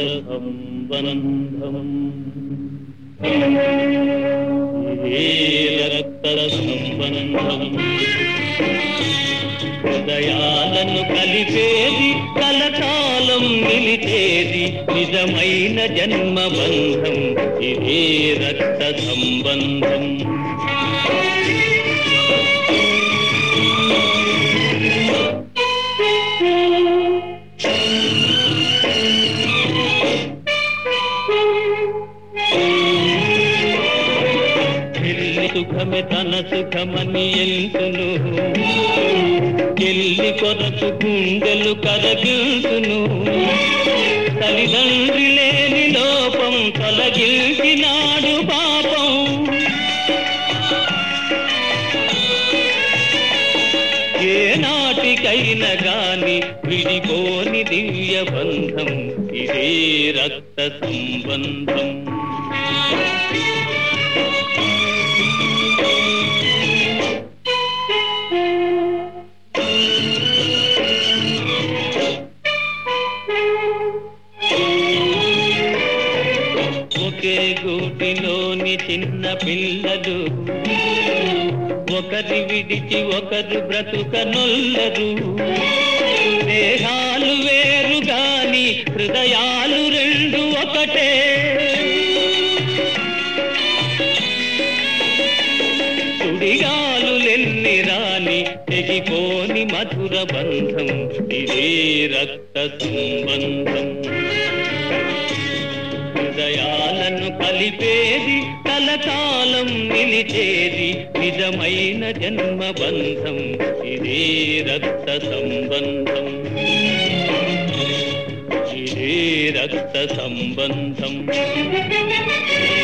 సంబంధం ఏ రక్త సంబంధం హృదయాలను కలిపేది కలకాలం నిలిచేది నిజమైన జన్మ బంధం ఇదే రక్త సంబంధం చెల్లి సుఖమే తన సుఖమని ఎంతును చెల్లి కొరకు గుండెలు కరగిల్తును తల్లిదండ్రి లేని లోపం తొలగిల్చినాడు పాపం ఏ నాటికైనా గాని విడిపోని దివ్య బంధం ఇదే రక్త సంబంధం ఒకే గూటిలోని చిన్న పిల్లలు ఒకరి విడిచి ఒకరు బ్రతుక నొల్లరు దేహాలు వేరు గాని హృదయాలు రెండు ఒకటే సుడిగాలులెన్ని రాని తెగిపోని మధుర బంధం ఇదే రక్త సంబంధం హృదయాలను కలిపేది కలకాలం నిలిచేది నిజమైన జన్మ బంధం ఇదే రక్త సంబంధం ఇదే రక్త సంబంధం